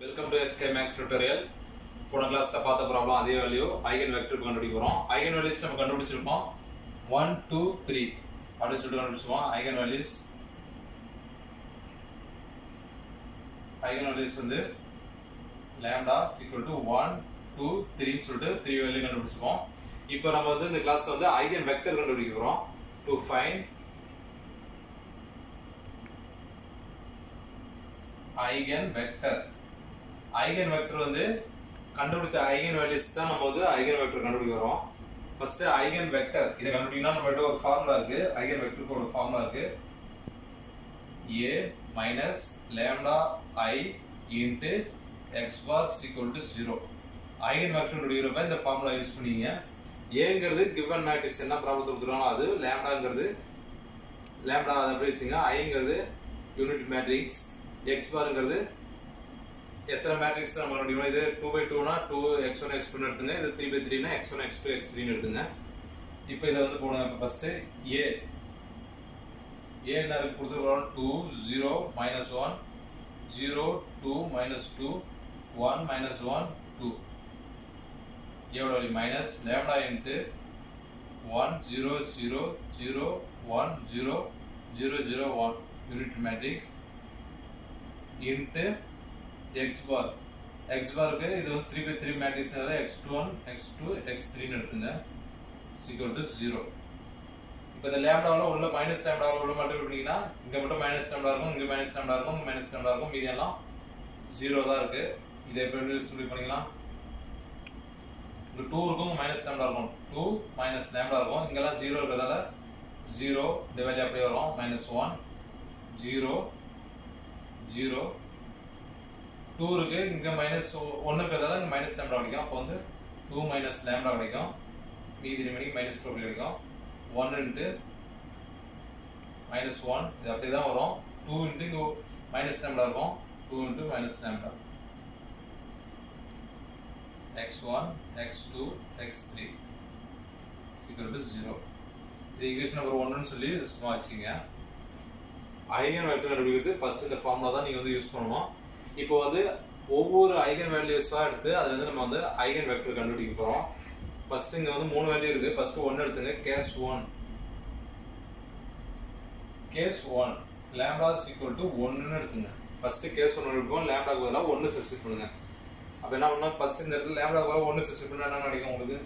welcome to SK maths tutorial போன கிளாஸ்ல பார்த்த ப்ராப்ளம் அதே வேல்யூ ஐகன் வெக்டர் கண்டுபிடிக்க போறோம் ஐகன் வேல்யூஸ் நம்ம கண்டுபிடிச்சிருப்போம் ஒன் டூ த்ரீ அப்படின்னு சொல்லிட்டு கண்டுபிடிச்சிருப்போம் ஐகன் வேல்யூஸ் ஐகன் வேல்யூஸ் வந்து lambda is equal to one two த்ரீன்னு சொல்லிட்டு த்ரீ வேல்யூ கண்டுபிடிச்சிருப்போம் இப்போ நம்ம வந்து இந்த கிளாஸ் வந்து ஐகன் வெக்டர் கண்டுபிடிக்க போறோம் to find eigen vector eigen vector வந்து கண்டுபிடிச்ச ஐகன் வேல்யூஸ் தான் நம்ம வந்து ஐகன் வெக்டர் கண்டுபிடிக்கிறோம் ஃபர்ஸ்ட் ஐகன் வெக்டர் இதை கண்டுபிடிக்கணும்னா நம்மகிட்ட ஒரு ஃபார்முலா இருக்கு ஐகன் வெக்டருக்கு ஒரு ஃபார்முலா இருக்கு A minus lambda I into X bar is equal to zero eigen vector கண்டுபிடிக்கிறப்ப இந்த ஃபார்முலா யூஸ் பண்ணீங்க ஏங்கிறது கிவன் மேட்ரிக்ஸ் என்ன ப்ராப்ளத்தை கொடுத்துருக்காங்களோ அது லேம்டாங்கிறது லேம்டா அதை எப்படி வச்சுங்க ஐங்கிறது யூனிட் மேட்ரிக்ஸ் எக்ஸ் பாருங்கிறது எத்தனை மேட்ரிக்ஸ் நம்ம கண்டுபிடிக்கணும் இது டூ பை டூனா டூ எக்ஸ் ஒன் எக்ஸ் டூன்னு எடுத்துங்க இது த்ரீ பை த்ரீனா X one X two X த்ரீன்னு எடுத்துங்க இப்போ இதை வந்து போடுங்க இப்போ ஃபர்ஸ்ட் ஏ ஏ என்ன இருக்கு கொடுத்துருக்கோம் two zero minus one zero two minus two one minus one two எவ்வளோ வழி minus lambda into one zero zero zero one zero zero zero one unit matrix into X bar X பாருக்கு இது வந்து three by three matrix X two one X two X த்ரீன்னு எடுத்துங்க sequel to zero இப்போ இந்த லேம்டாவில் உள்ள minus லேம்டாவில் உள்ள மட்டும் பண்ணிங்கன்னா இங்கே மட்டும் மைனஸ் லேம்டா இருக்கும் இங்கே மைனஸ் லேம்டா இருக்கும் இங்கே மைனஸ் லேம்டா இருக்கும் மீதி எல்லாம் ஜீரோ தான் இருக்கு இதை எப்படி சிம்பிள் பண்ணிக்கலாம் இங்கே டூ இருக்கும் மைனஸ் லேம்டா இருக்கும் டூ மைனஸ் லேம்டா இருக்கும் இங்கெல்லாம் ஜீரோ இருக்கிறதால ஜீரோ இந்த வேல்யூ அப்படியே வரும் minus one zero zero two இருக்கு இங்க மைனஸ் ஒன்னு இருக்கிறதால இங்க மைனஸ் லேம்டா கிடைக்கும் அப்போ வந்து டூ மைனஸ் லேம்டா கிடைக்கும் மீதி மணிக்கு மைனஸ் டூ கிடைக்கும் ஒன் இன்ட்டு மைனஸ் ஒன் இது அப்படியே தான் வரும் டூ இன்ட்டு இங்கே மைனஸ் லேம்டா இருக்கும் two into minus lambda X one X two X three சீக்கிரம் டு ஜீரோ இது ஈக்குவேஷன் நம்பர் ஒன்னு சொல்லி சும்மா வச்சுங்க ஐகன் வெக்டர் கண்டுபிடிக்கிறது ஃபர்ஸ்ட் இந்த ஃபார்முலா தான் நீங்க வந்து யூஸ் பண்ணணும் இப்போ வந்து ஒவ்வொரு ஐகன் வேல்யூஸா எடுத்து அதுல இருந்து நம்ம வந்து ஐகன் வெக்டர் கண்டுபிடிக்க போறோம் ஃபர்ஸ்ட் இங்க வந்து மூணு வேல்யூ இருக்கு ஃபர்ஸ்ட் ஒன்னு எடுத்துங்க case one case one lambda equal to ஒன்னு எடுத்துங்க ஃபர்ஸ்ட் கேஸ் ஒன் எடுப்போம் லேம்டாக்கு பதிலாக ஒன்னு சப்ஸ்டிட் பண்ணுங்க அப்ப என்ன பண்ணா ஃபர்ஸ்ட் இந்த இடத்துல லேம்டாக்கு பதிலாக ஒன்னு சப்ஸ்டிட் பண்ணா என்ன கிடைக்கும் உங்களுக்கு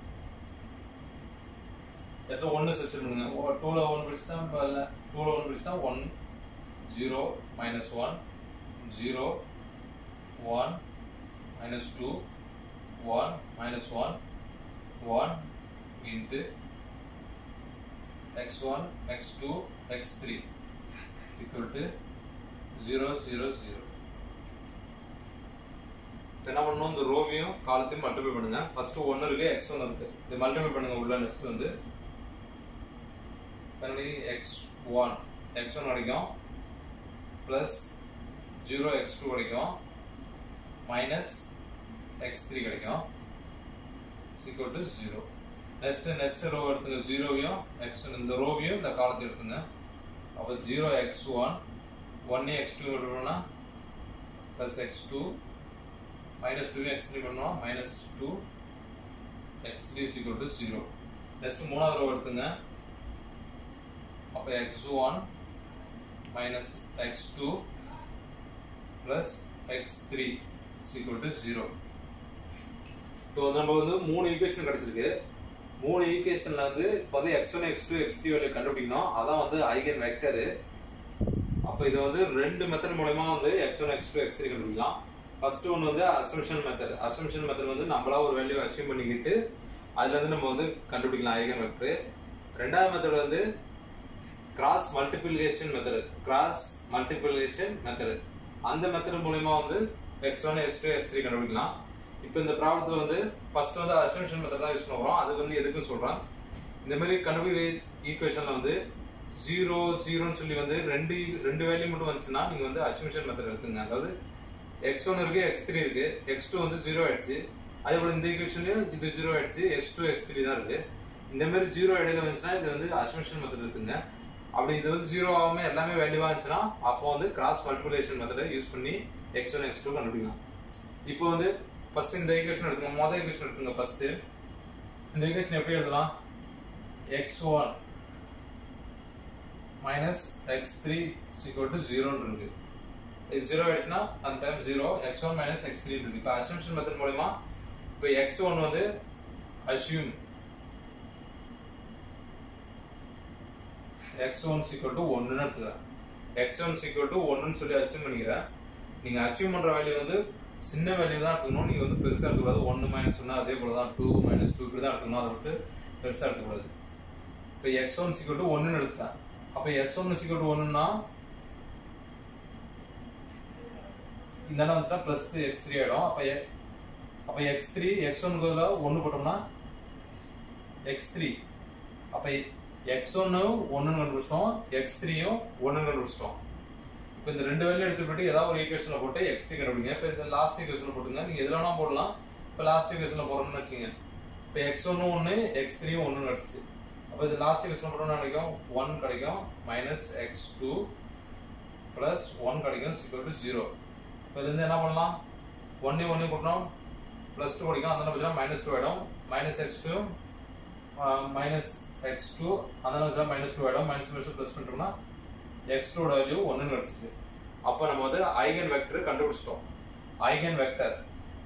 இடத்துல ஒன்று சர்ச் பண்ணுங்க டூவில் ஒன் பிடிச்சிட்டா இல்லை டூவில் ஒன் பிடிச்சிட்டா one zero minus one zero one minus two one minus one one into X one X two X three equal to zero zero zero என்ன பண்ணணும் இந்த ரோவையும் காலத்தையும் மல்டிப்ளை பண்ணுங்க ஃபர்ஸ்ட் ஒன்னு இருக்கு எக்ஸ் ஒன் இருக்கு இது மல்டிப்ளை பண்ணுங்க உள்ள நெக்ஸ்ட் வந்து பண்ணி எக்ஸ் ஒன் எக்ஸ் ஒன் கிடைக்கும் ப்ளஸ் ஜீரோ எக்ஸ் டூ கிடைக்கும் மைனஸ் எக்ஸ் த்ரீ கிடைக்கும் is equal to zero next next row எடுத்துங்க ஜீரோவையும் எக்ஸ் இந்த ரோவையும் இந்த காலத்தை எடுத்துங்க அப்போ ஜீரோ எக்ஸ் ஒன் ஒன்னே எக்ஸ் டூ எடுக்கணும்னா plus X two minus two X three பண்ணோம் minus two X three is equal to zero next மூணாவது ரோ எடுத்துங்க அப்போ X one minus X two plus X three is equal to zero இப்போ வந்து நம்ம வந்து மூணு ஈக்குவேஷன் கிடைச்சிருக்கு மூணு ஈக்குவேஷன்ல வந்து இப்போ வந்து X one X two X three value கண்டுபிடிக்கணும் அதான் வந்து ஐகன் வெக்டரு அப்போ இது வந்து ரெண்டு மெத்தட் மூலயமா வந்து X one X two X three கண்டுபிடிக்கலாம் ஃபர்ஸ்ட் ஒன் வந்து அசம்ஷன் மெத்தட் அசம்ஷன் மெத்தட் வந்து நம்மளா ஒரு வேல்யூ அசியூம் பண்ணிக்கிட்டு அதுல இருந்து நம்ம வந்து கண்டுபிடிக்கலாம் ஐகன் வெக்டர் ரெண்டாவது மெத்தட் வந்து cross multiplication method cross multiplication method அந்த மெத்தட் மூலயமா வந்து X one X two X three கண்டுபிடிக்கலாம் இப்போ இந்த ப்ராப்ளத்தில் வந்து ஃபர்ஸ்ட் வந்து அசம்ஷன் மெத்தட் தான் யூஸ் பண்ண போகிறோம் அது வந்து எதுக்குன்னு சொல்கிறேன் இந்த மாதிரி கண்டுபிடி ஈக்குவேஷனில் வந்து ஜீரோ ஜீரோன்னு சொல்லி வந்து ரெண்டு ரெண்டு வேல்யூ மட்டும் வந்துச்சுன்னா நீங்கள் வந்து அசம்ஷன் மெத்தட் எடுத்துங்க அதாவது எக்ஸ் ஒன் இருக்கு எக்ஸ் த்ரீ இருக்கு எக்ஸ் டூ வந்து ஜீரோ ஆயிடுச்சு அதே போல இந்த ஈக்குவேஷன்லயும் இது ஜீரோ ஆயிடுச்சு எக்ஸ் டூ எக்ஸ் த்ரீ தான் இருக்கு இந்த மாதிரி ஜீரோ இடையில வந்துச்சுன்னா இது வந்து அசம்ஷன் மெத்தட் இருக்குங்க அப்படி இது வந்து ஜீரோ ஆகாம எல்லாமே வேல்யூவா இருந்துச்சுன்னா அப்போ வந்து கிராஸ் மல்டிபிளேஷன் மெத்தடை யூஸ் பண்ணி எக்ஸ் ஒன் எக்ஸ் டூ கண்டுபிடிக்கலாம் இப்போ வந்து ஃபர்ஸ்ட் இந்த ஈக்குவேஷன் எடுத்துங்க மொதல் ஈக்குவேஷன் எடுத்துங்க ஃபர்ஸ்ட் இந்த ஈக்குவேஷன் எப்படி எழுதலாம் X one minus X three is equal to ஜீரோன்னு இருக்கு இது ஜீரோ ஆயிடுச்சுன்னா அந்த time zero X one minus X three இருக்கு இப்போ அசம்ஷன் மெத்தட் மூலமா இப்போ எக்ஸ் ஒன் வந்து assume X one is equal to ஒன்றுன்னு எடுத்துக்கிறேன் எக்ஸ் ஒன் சீக்வல் டு ஒன்றுன்னு சொல்லி அசியூம் பண்ணிக்கிறேன் நீங்கள் அசியூம் பண்ணுற வேல்யூ வந்து சின்ன வேல்யூ தான் எடுத்துக்கணும் நீங்கள் வந்து பெருசாக எடுத்துக்கூடாது ஒன்று மைனஸ் ஒன்று அதே போல தான் டூ மைனஸ் டூ இப்படி தான் எடுத்துக்கணும் அதை விட்டு பெருசாக எடுத்துக்கூடாது இப்போ எக்ஸ் ஒன் சீக்வல் டு ஒன்றுன்னு எடுத்துட்டேன் அப்போ எஸ் ஒன்று சீக்வல் டு ஒன்றுனா இந்த இடம் வந்துட்டா ப்ளஸ் எக்ஸ் த்ரீ ஆகிடும் அப்போ அப்போ எக்ஸ் த்ரீ எக்ஸ் ஒன் ஒன்று போட்டோம்னா எக்ஸ் த்ரீ அப்போ எக்ஸ் ஒன்று ஒன்று கண்டுபிடிச்சிட்டோம் எக்ஸ் த்ரீயும் ஒன்று கண்டுபிடிச்சிட்டோம் இப்போ இந்த ரெண்டு வேலையும் எடுத்து போட்டு ஏதாவது ஒரு ஈக்குவேஷனில் போட்டு எக்ஸ் த்ரீ கண்டுபிடிங்க இப்போ இந்த லாஸ்ட் ஈக்குவேஷனில் போட்டுங்க நீங்கள் எதுல வேணா போடலாம் இப்போ லாஸ்ட் ஈக்குவேஷனில் போடணும்னு வச்சுங்க இப்போ எக்ஸ் ஒன்று ஒன்று எக்ஸ் த்ரீயும் ஒன்று கிடச்சிச்சு அப்போ இது லாஸ்ட் ஈக்குவேஷன் போட்டோம்னா கிடைக்கும் ஒன் கிடைக்கும் minus X two plus one கிடைக்கும் சிக்வல் டு ஜீரோ இப்போ இதுலேருந்து என்ன பண்ணலாம் ஒன்று ஒன்று போட்டோம் ப்ளஸ் டூ கிடைக்கும் அந்த வச்சுனா மைனஸ் டூ ஆகிடும் minus X two minus X two அந்த வச்சுனா மைனஸ் டூ ஆகிடும் மைனஸ் மைனஸ் ப்ளஸ் பண்ணிட்டோம்னா எக்ஸ் டூட வேல்யூ ஒன்றுன்னு கிடச்சிது அப்போ நம்ம வந்து ஐகன் வெக்டர் கண்டுபிடிச்சிட்டோம் ஐகன் வெக்டர்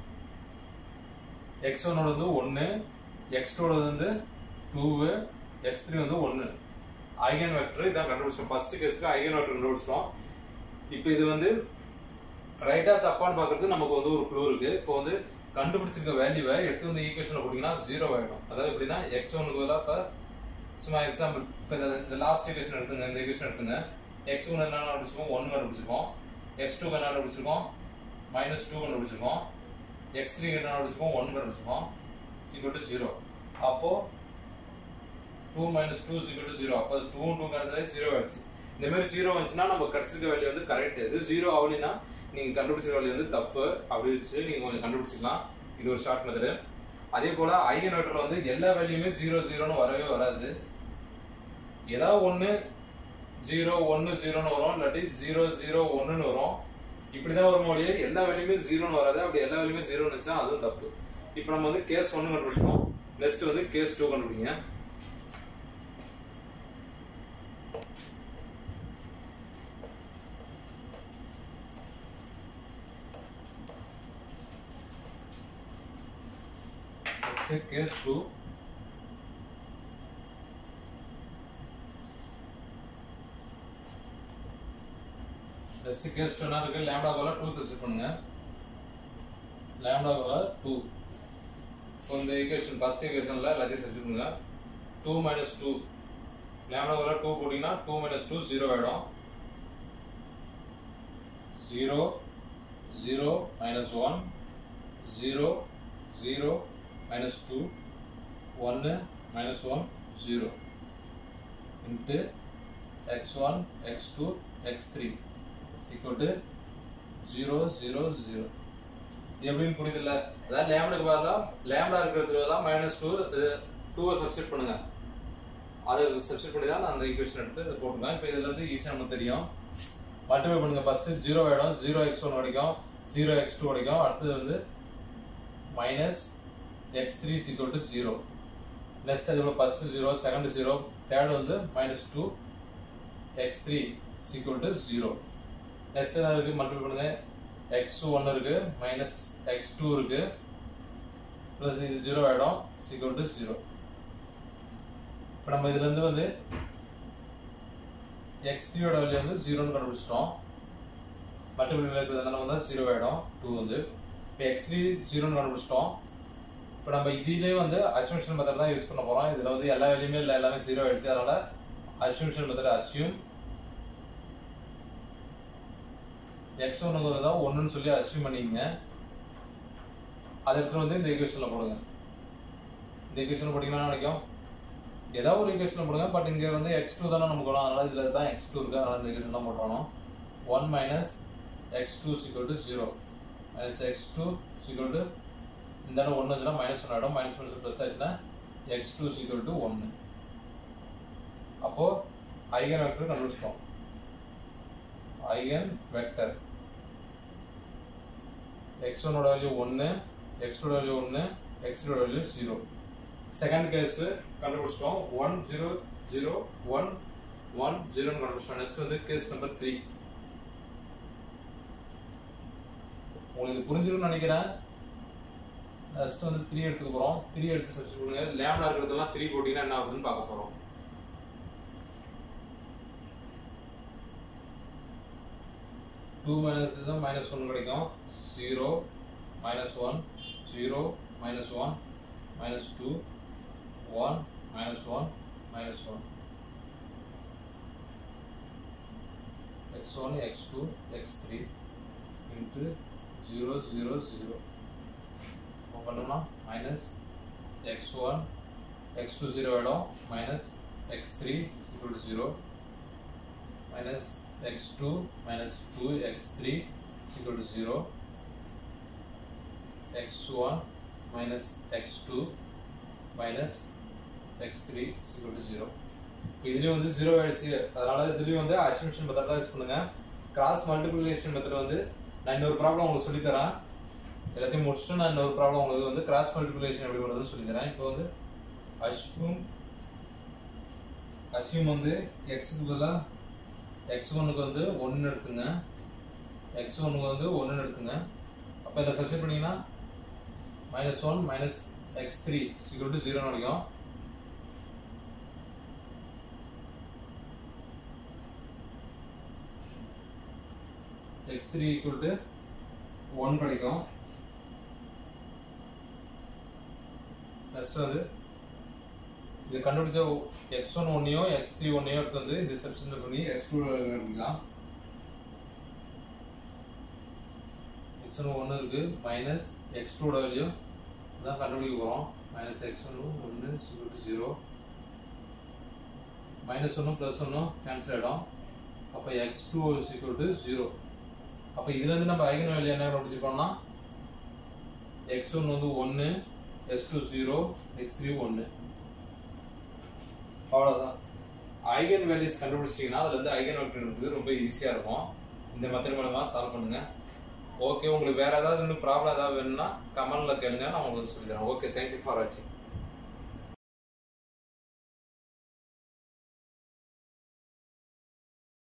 எக்ஸ் ஒன்னோட வந்து ஒன்று எக்ஸ் டூட வந்து டூவு எக்ஸ் த்ரீ வந்து ஒன்று ஐகன் வெக்டர் இதான் கண்டுபிடிச்சோம் ஃபர்ஸ்ட் கேஸ்க்கு ஐகன் வெக்டர் கண்டுபிடிச்சிட்டோம் இப்போ இது வந்து ரைட்டா தப்பான்னு பார்க்கறது நமக்கு வந்து ஒரு க்ளூ இருக்கு இப்போ வந்து கண்டுபிடிச்சிருக்க வேல்யூவை எடுத்து வந்து ஈக்குவேஷனில் போட்டிங்கன்னா ஜீரோ ஆகிடும் அதாவது எப்படின்னா எக்ஸ் ஒனுக்கு பதிலாக இப்போ சும்மா எக்ஸாம்பிள் இப்போ இந்த லாஸ்ட் ஈக்குவேஷன் எடுத்துங்க இந்த ஈக்குவேஷன் எடுத்துங்க எக்ஸ் ஒன்று என்ன கண்டுபிடிச்சிருக்கோம் ஒன்று கண்டுபிடிச்சிருக்கோம் எக்ஸ் டூ என்ன கண்டுபிடிச்சிருக்கோம் மைனஸ் டூ கண்டுபிடிச்சிருக்கோம் எக்ஸ் த்ரீ என்ன கண்டுபிடிச்சிருக்கோம் ஒன்று கண்டுபிடிச்சிருக்கோம் சீக்வல் டு ஜீரோ அப்போ two minus two is equal to zero அப்போ டூ டூ கிடைச்சா ஜீரோ ஆயிடுச்சு இந்த மாதிரி ஜீரோ வந்துச்சுன்னா நம்ம கிடைச்சிருக்க வேல்யூ வந்து கரெக்ட் இது ஜீரோ ஆகலைன்னா நீங்க கண்டுபிடிச்சிருக்க வேல்யூ வந்து தப்பு அப்படி வச்சு நீங்க கொஞ்சம் கண்டுபிடிச்சிக்கலாம் இது ஒரு ஷார்ட் மெத்தடு அதே போல ஐகன் வெக்டர்ல வந்து எல்லா வேல்யூமே ஜீரோ ஜீரோன்னு வரவே வராது ஏதாவது ஒன்று ஜீரோ ஒன்று ஜீரோன்னு வரும் இல்லாட்டி ஜீரோ ஜீரோ ஒன்றுன்னு வரும் இப்படிதான் வரும் மொழியே எல்லா வேல்யூமே ஜீரோன்னு வராது அப்படி எல்லா வேல்யூமே ஜீரோன்னு இருந்துச்சுன்னா அதுவும் தப்பு இப்போ நம்ம வந்து கேஸ் ஒன்று கண்டுபிடிச்சிட்டோம் நெக்ஸ்ட் வந்து கேஸ் டூ கண்டுபிடிங்க Next case 2 நெக்ஸ்ட் கேஸ் 2 என்ன இருக்கு லாம்டா கோல 2 சப்ஸ்டிட் பண்ணுங்க லாம்டா கோல 2 இப்போ இந்த ஈக்குவேஷன் ஃபர்ஸ்ட் ஈக்குவேஷன்ல எல்லாத்தையும் சப்ஸ்டிட் பண்ணுங்க 2 மைனஸ் 2 லாம்டா கோல 2 போட்டீங்கன்னா 2 மைனஸ் 2 0 ஆயிடும் 0 0 minus 1 0 0 minus 2 1 minus 1 0 into x1 x2 x3 is equal to 0 0 0 இது எப்படின்னு புரியுதுல்ல அதாவது லேம்டாக்கு பார்த்தா லேம்டா இருக்கிறதுல தான் மைனஸ் டூ டூவை சப்ஸ்டிட் பண்ணுங்க அதை சப்ஸ்டிட் பண்ணி தான் நான் அந்த ஈக்குவேஷன் எடுத்து இதை போட்டுருக்கேன் இப்போ இதுல இருந்து ஈஸியாக நமக்கு தெரியும் மல்டிப்ளை பண்ணுங்க ஃபர்ஸ்ட் ஜீரோ ஆயிடும் ஜீரோ எக்ஸ் ஒன் வரைக்கும் ஜீரோ எக்ஸ் டூ வரைக்கும் அடுத்தது வந்து minus x3 is equal to 0 next அது first 0 second 0 third வந்து minus 2 x3 is equal to 0 next என்ன இருக்கு மல்டிபிள் பண்ணுங்க x1 இருக்கு minus x2 இருக்கு plus இது 0 ஆயிடும் is equal to 0 இப்போ நம்ம இதுல இருந்து வந்து x3 ஓட வேல்யூ வந்து 0 னு கண்டுபிடிச்சிட்டோம் மல்டிபிள் இருக்கிறதுனால வந்து 0 ஆயிடும் 2 வந்து இப்போ x3 0 னு கண்டுபிடிச்சிட்டோம் இப்போ நம்ம இதுலேயே வந்து அஸ்யூம்ஷன் மெத்தட் தான் யூஸ் பண்ண போகிறோம் இதில் வந்து எல்லா வேலையுமே இல்லை எல்லாமே ஜீரோ ஆயிடுச்சு அதனால அஸ்யூம்ஷன் மெத்தட் அஸ்யூம் எக்ஸ் ஒன்று தான் ஒன்றுன்னு சொல்லி அஸ்யூம் பண்ணிக்கங்க அதை எடுத்துட்டு வந்து இந்த ஈக்குவேஷனில் போடுங்க இந்த ஈக்குவேஷனில் போட்டிங்கன்னா நினைக்கும் ஏதாவது ஒரு ஈக்குவேஷனில் போடுங்க பட் இங்கே வந்து எக்ஸ் டூ தானே நமக்கு வரும் அதனால இதில் தான் எக்ஸ் டூ இருக்கு அதனால இந்த ஈக்குவேஷன் தான் போட்டோம் one minus X two is equal to zero minus X two is equal to இந்த இடம் ஒன்று இருந்துச்சுன்னா மைனஸ் ஒன் ஆகிடும் மைனஸ் மைனஸ் ப்ளஸ் ஆச்சுன்னா எக்ஸ் டூ சீக்வல் டு ஒன்று அப்போது ஐகன் வெக்டர் கண்டுபிடிச்சிட்டோம் ஐகன் வெக்டர் எக்ஸ் ஒனோட வேல்யூ ஒன்று எக்ஸ் டூ வேல்யூ ஒன்று X two value zero second case கண்டுபிடிச்சிட்டோம் one zero zero one one ஜீரோன்னு கண்டுபிடிச்சிட்டோம் நெக்ஸ்ட் வந்து கேஸ் நம்பர் த்ரீ உங்களுக்கு இது புரிஞ்சிருக்கும்னு நினைக்கிறேன் நெக்ஸ்ட் வந்து த்ரீ எடுத்துக்க போகிறோம் த்ரீ எடுத்து சப்ஸ்டியூட் பண்ணுங்க லேம்டா இருக்கிறதெல்லாம் த்ரீ போட்டிங்கன்னா என்ன ஆகுதுன்னு பார்க்க போகிறோம் டூ மைனஸ் தான் மைனஸ் ஒன் கிடைக்கும் zero minus one zero minus one minus two one minus one minus one X one X two X three into zero zero zero இப்போ பண்ணோம்னா minus X one X two zero ஆகிடும் minus X three equal to zero minus x2 minus 2x3 is equal to 0 x1 minus x2 minus x3 is equal to 0 இப்போ இதுலயும் வந்து zero ஆயிடுச்சு அதனால இதுலயும் வந்து அசம்ஷன் மெத்தட் தான் யூஸ் பண்ணுங்க கிராஸ் மல்டிப்ளிகேஷன் மெத்தட் வந்து நான் இன்னொரு ப்ராப்ளம் உங்களுக்கு சொல்லி தரேன் எல்லாத்தையும் முடிச்சுட்டு நான் இன்னொரு ப்ராப்ளம் உங்களுக்கு வந்து கிராஸ் மல்டிப்ளிகேஷன் எப்படி பண்ணுறதுன்னு சொல்லி தரேன் இப்போ வந்து அஷ்யூம் அஷ்யூம் வந்து எக்ஸுக்கு பதிலாக எக்ஸ் ஒனுக்கு வந்து ஒன்று எடுத்துங்க எக்ஸ் ஒனுக்கு வந்து ஒன்று எடுத்துங்க அப்போ இதை சப்ஸ்டிட் பண்ணீங்கன்னா minus one minus X three is equal to zero கிடைக்கும் X three equal to one கிடைக்கும் நெக்ஸ்ட் வந்து இது கண்டுபிடிச்ச எக்ஸ் ஒன் ஒன்னையோ எக்ஸ் த்ரீ ஒன்னையோ எடுத்து வந்து இந்த செப்ஷனில் பண்ணி எக்ஸ் டூ எடுக்கலாம் எக்ஸ் ஒன் ஒன்று இருக்கு மைனஸ் எக்ஸ் டூட வேல்யூ தான் கண்டுபிடிக்க போகிறோம் மைனஸ் எக்ஸ் ஒன்று ஒன்று சிக்வல் டு ஜீரோ மைனஸ் ஒன்று ப்ளஸ் ஒன்றும் கேன்சல் ஆகிடும் அப்போ X two is equal to zero அப்போ இதுலேருந்து நம்ம ஐகன் வேல்யூ என்ன கண்டுபிடிச்சிருக்கோம்னா எக்ஸ் ஒன் வந்து ஒன்று X two zero X three ஒன்று அவ்வளோதான் ஐகன் வேல்யூஸ் கண்டுபிடிச்சிட்டிங்கன்னா அதுல இருந்து ஐகன் வெக்டர் எடுக்கிறது ரொம்ப ஈஸியாக இருக்கும் இந்த மெத்தட் மூலமா சால்வ் பண்ணுங்க ஓகே உங்களுக்கு வேற ஏதாவது இன்னும் ப்ராப்ளம் ஏதாவது வேணும்னா கமெண்ட்ல கேளுங்க நான் உங்களுக்கு சொல்லி தரேன் ஓகே தேங்க்யூ ஃபார் வாட்சிங்